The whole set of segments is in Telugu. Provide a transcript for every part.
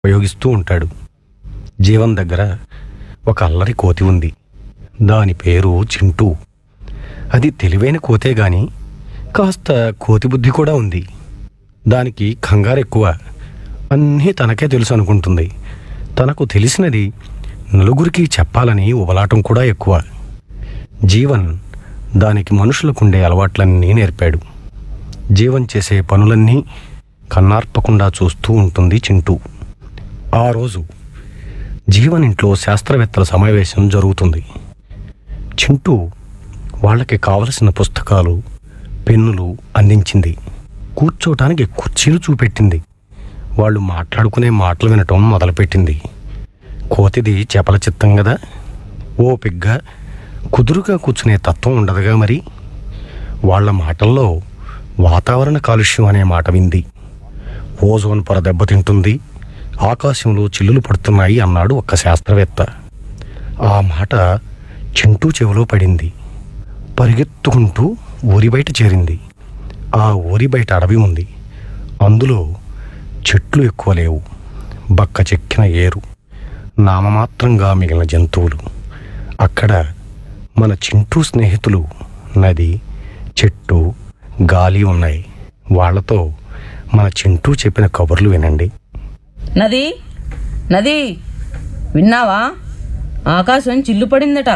ఉపయోగిస్తూ ఉంటాడు జీవన్ దగ్గర ఒక అల్లరి కోతి ఉంది దాని పేరు చింటూ అది తెలివైన కోతే గాని కాస్త కోతి బుద్ధి కూడా ఉంది దానికి కంగారు ఎక్కువ అన్నీ తనకే తెలుసు అనుకుంటుంది తనకు తెలిసినది నలుగురికి చెప్పాలని ఉబలాటం కూడా ఎక్కువ జీవన్ దానికి మనుషులకుండే అలవాట్లన్నీ నేర్పాడు జీవన్ చేసే పనులన్నీ కన్నార్పకుండా చూస్తూ ఉంటుంది చింటూ ఆ రోజు జీవన్ ఇంట్లో శాస్త్రవేత్తల సమావేశం జరుగుతుంది చింటూ వాళ్ళకి కావలసిన పుస్తకాలు పెన్నులు అందించింది కూర్చోటానికి కుర్చీలు చూపెట్టింది వాళ్ళు మాట్లాడుకునే మాటలు వినటం మొదలుపెట్టింది కోతిది చేపల చిత్తం కదా ఓపిగ్గా కుదురుగా కూర్చునే తత్వం ఉండదుగా మరి వాళ్ళ మాటల్లో వాతావరణ కాలుష్యం అనే మాట వింది ఓజోన్ పొర దెబ్బతింటుంది ఆకాశంలో చిల్లులు పడుతున్నాయి అన్నాడు ఒక శాస్త్రవేత్త ఆ మాట చింటూ చెవిలో పడింది పరిగెత్తుకుంటూ ఊరి బయట చేరింది ఆ ఊరి బయట అడవి ఉంది అందులో చెట్లు ఎక్కువ లేవు బక్క చెక్కిన ఏరు నామమాత్రంగా మిగిలిన జంతువులు అక్కడ మన చింటూ స్నేహితులు నది చెట్టు గాలి ఉన్నాయి వాళ్ళతో మన చింటూ చెప్పిన కబుర్లు వినండి నది నది విన్నావా ఆకాశం చిల్లు పడిందట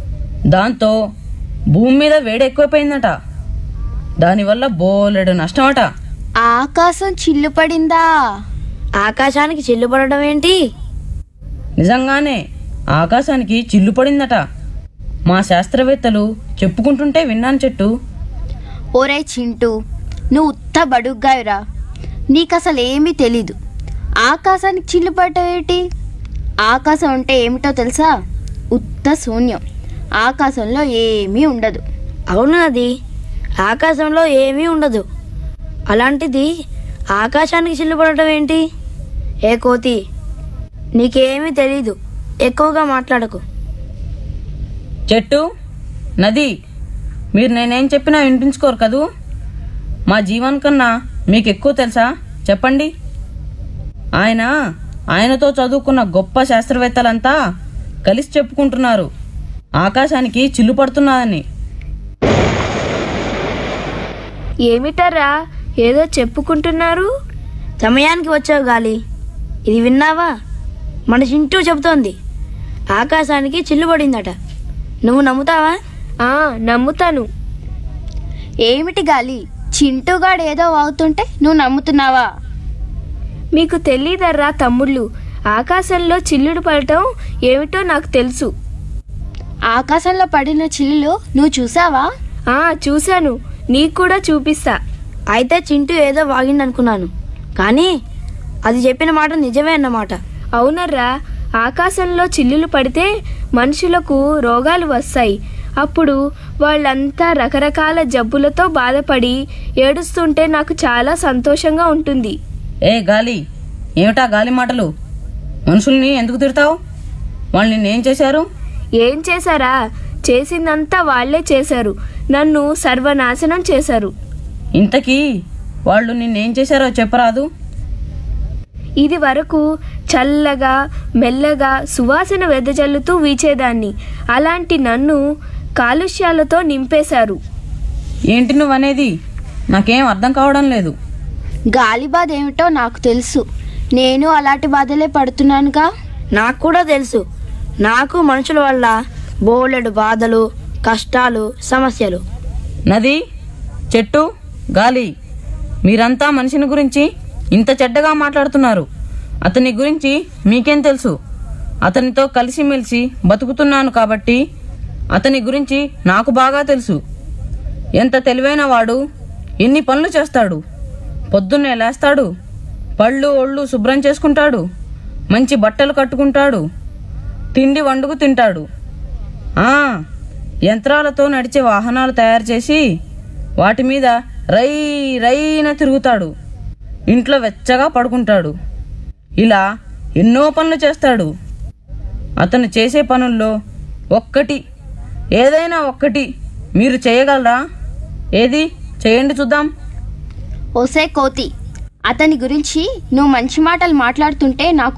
దాంతో భూమి మీద వేడి ఎక్కువైపోయిందట దానివల్ల బోలెడు నష్టమట ఆకాశం చిల్లు పడిందా ఆకాశానికి చెల్లుపడడం ఏంటి నిజంగానే ఆకాశానికి చిల్లు పడిందట మా శాస్త్రవేత్తలు చెప్పుకుంటుంటే విన్నాను చెట్టు ఓరే చింటూ నువ్వు ఉత్త బడుగ్గాయురా నీకు అసలు ఏమీ తెలీదు ఆకాశానికి చిల్లు పడ్డవేటి ఆకాశం అంటే ఏమిటో తెలుసా ఉత్త శూన్యం ఆకాశంలో ఏమీ ఉండదు అవును అది ఆకాశంలో ఏమీ ఉండదు అలాంటిది ఆకాశానికి చెల్లుపడటం ఏంటి ఏ కోతి నీకేమీ తెలీదు ఎక్కువగా మాట్లాడకు చెట్టు నది మీరు నేనేం చెప్పినా వినిపించుకోరు కదూ మా జీవన్ కన్నా మీకు ఎక్కువ తెలుసా చెప్పండి ఆయన ఆయనతో చదువుకున్న గొప్ప శాస్త్రవేత్తలంతా కలిసి చెప్పుకుంటున్నారు ఆకాశానికి చిల్లు పడుతున్నదని ఏమిటరా ఏదో చెప్పుకుంటున్నారు సమయానికి వచ్చావు గాలి ఇది విన్నావా మన చింటూ చెబుతోంది ఆకాశానికి చిల్లుపడిందట నువ్వు నమ్ముతావా ఆ నమ్ముతాను ఏమిటి గాలి చింటూగాడు ఏదో వాగుతుంటే నువ్వు నమ్ముతున్నావా మీకు తెలీదర్రా తమ్ముళ్ళు ఆకాశంలో చిల్లుడు పడటం ఏమిటో నాకు తెలుసు ఆకాశంలో పడిన చిల్లులు నువ్వు చూసావా ఆ చూశాను నీకు కూడా చూపిస్తా అయితే చింటూ ఏదో వాగిండనుకున్నాను కానీ అది చెప్పిన మాట నిజమే అన్నమాట అవునర్రా ఆకాశంలో చిల్లులు పడితే మనుషులకు రోగాలు వస్తాయి అప్పుడు వాళ్ళంతా రకరకాల జబ్బులతో బాధపడి ఏడుస్తుంటే నాకు చాలా సంతోషంగా ఉంటుంది ఏ గాలి ఏమిటా గాలి మాటలు మనుషుల్ని ఎందుకు తిడతావు వాళ్ళు నిన్నేం చేశారు ఏం చేశారా చేసిందంతా వాళ్ళే చేశారు నన్ను సర్వనాశనం చేశారు ఇంతకీ వాళ్ళు నిన్నేం చేశారో చెప్పరాదు ఇది వరకు చల్లగా మెల్లగా సువాసన వెదజల్లుతూ వీచేదాన్ని అలాంటి నన్ను కాలుష్యాలతో నింపేశారు ఏంటి నువ్వనేది నాకేం అర్థం కావడం లేదు గాలి బాధ ఏమిటో నాకు తెలుసు నేను అలాంటి బాధలే పడుతున్నానుగా నాకు కూడా తెలుసు నాకు మనుషుల వల్ల బోలెడు బాధలు కష్టాలు సమస్యలు నది చెట్టు గాలి మీరంతా మనిషిని గురించి ఇంత చెడ్డగా మాట్లాడుతున్నారు అతని గురించి మీకేం తెలుసు అతనితో కలిసిమెలిసి బతుకుతున్నాను కాబట్టి అతని గురించి నాకు బాగా తెలుసు ఎంత తెలివైన వాడు ఎన్ని పనులు చేస్తాడు పొద్దున్నే లేస్తాడు పళ్ళు ఒళ్ళు శుభ్రం చేసుకుంటాడు మంచి బట్టలు కట్టుకుంటాడు తిండి వండుకు తింటాడు ఆ, యంత్రాలతో నడిచే వాహనాలు తయారు చేసి వాటి మీద రై రైన తిరుగుతాడు ఇంట్లో వెచ్చగా పడుకుంటాడు ఇలా ఎన్నో పనులు చేస్తాడు అతను చేసే పనుల్లో ఒక్కటి ఏదైనా ఒక్కటి మీరు చేయగలరా ఏది చేయండి చూద్దాం ఒసే కోతి అతని గురించి నువ్వు మంచి మాటలు మాట్లాడుతుంటే నాకు